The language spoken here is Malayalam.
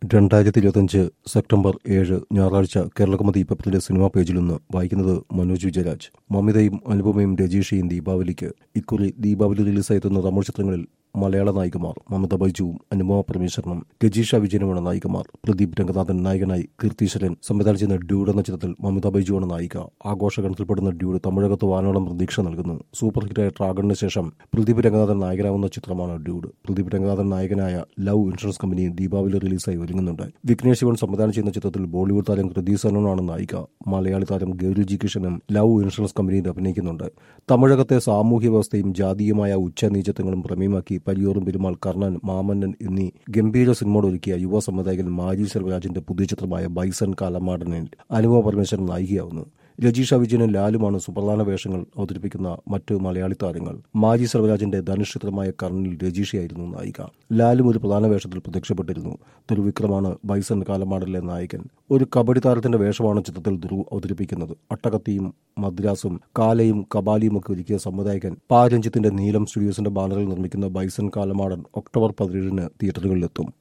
രണ്ടായിരത്തി ഇരുപത്തഞ്ച് സെപ്റ്റംബർ ഏഴ് ഞായറാഴ്ച കേരളകൗമുദി പേപ്പറിലെ സിനിമാ പേജിൽ നിന്ന് വായിക്കുന്നത് മനോജ് വിജയരാജ് മമിതയും അനുപമയും രജീഷയും ദീപാവലിക്ക് ഇക്കുറി ദീപാവലി റിലീസായെത്തുന്ന തമിഴ് ചിത്രങ്ങളിൽ മലയാള നായികമാർ മമത ബൈജുവും അനുപമ പരമേശ്വരനും രജീഷ വിജയനുമാണ് നായികമാർ പ്രദീപ് രംഗനാഥൻ നായകനായി കീർത്തീശ്വരൻ സംവിധാനം ചെയ്യുന്ന ഡ്യൂഡ് എന്ന ചിത്രത്തിൽ മമത ബൈജുവാണ് നായിക ആഘോഷഗണത്തിൽപ്പെടുന്ന ഡ്യൂഡ് തമിഴകത്ത് വാനോളം പ്രതീക്ഷ നൽകുന്നു സൂപ്പർ ഹിറ്റായ ട്രാഗണിന് ശേഷം പ്രദീപ് രംഗനാഥൻ നായകനാവുന്ന ചിത്രമാണ് ഡ്യൂഡ് പ്രദീപ് രംഗനാഥൻ നായകനായ ലവ് ഇൻഷുറൻസ് കമ്പനി ദീപാവലി റിലീസായി ഒരുങ്ങുന്നുണ്ട് വിഘ്നേഷ് ശിവൻ സംവിധാനം ചെയ്യുന്ന ചിത്രത്തിൽ ബോളിവുഡ് താരം കൃതി സനോനാണ് നായിക മലയാളി താരം ഗൗരി ജി കിഷനും ലവ് ഇൻഷുറൻസ് കമ്പനിയിൽ അഭിനയിക്കുന്നുണ്ട് തമിഴകത്തെ സാമൂഹ്യ വ്യവസ്ഥയും ജാതീയമായ ഉച്ചനീചത്വങ്ങളും പ്രമേയമാക്കി പരിയോറും പെരുമാൾ കർണൻ മാമന്നൻ എന്നീ ഗംഭീര സിനിമകൾ ഒരുക്കിയ യുവ സംവിധായകൻ മാജി സെൽവരാജിന്റെ പുതിയ ചിത്രമായ ബൈസൺ കാലമാടനിൽ അനുപമ പരമേശ്വരൻ നായികയാവുന്നു രജീഷ വിജയനും ലാലുമാണ് സുപ്രധാന വേഷങ്ങൾ അവതരിപ്പിക്കുന്ന മറ്റ് മലയാളി താരങ്ങൾ മാജി സർവരാജിന്റെ ധനുഷ് ചിത്രമായ കർണിൽ രജീഷയായിരുന്നു നായിക ലാലും ഒരു പ്രധാന വേഷത്തിൽ പ്രത്യക്ഷപ്പെട്ടിരുന്നു ധ്രുവിക്രമാണ് ബൈസൺ കാലമാടലിലെ നായകൻ ഒരു കബഡി താരത്തിന്റെ വേഷമാണ് ചിത്രത്തിൽ ധ്രുവ് അവതരിപ്പിക്കുന്നത് അട്ടകത്തിയും മദ്രാസും കാലയും കബാലിയും ഒക്കെ ഒരുക്കിയ സംവിധായകൻ പാ രഞ്ജിത്തിന്റെ നീലം സ്റ്റുഡിയോസിന്റെ ബാനറിൽ നിർമ്മിക്കുന്ന ബൈസൺ കാലമാടൻ ഒക്ടോബർ പതിനേഴിന് തിയേറ്ററുകളിലെത്തും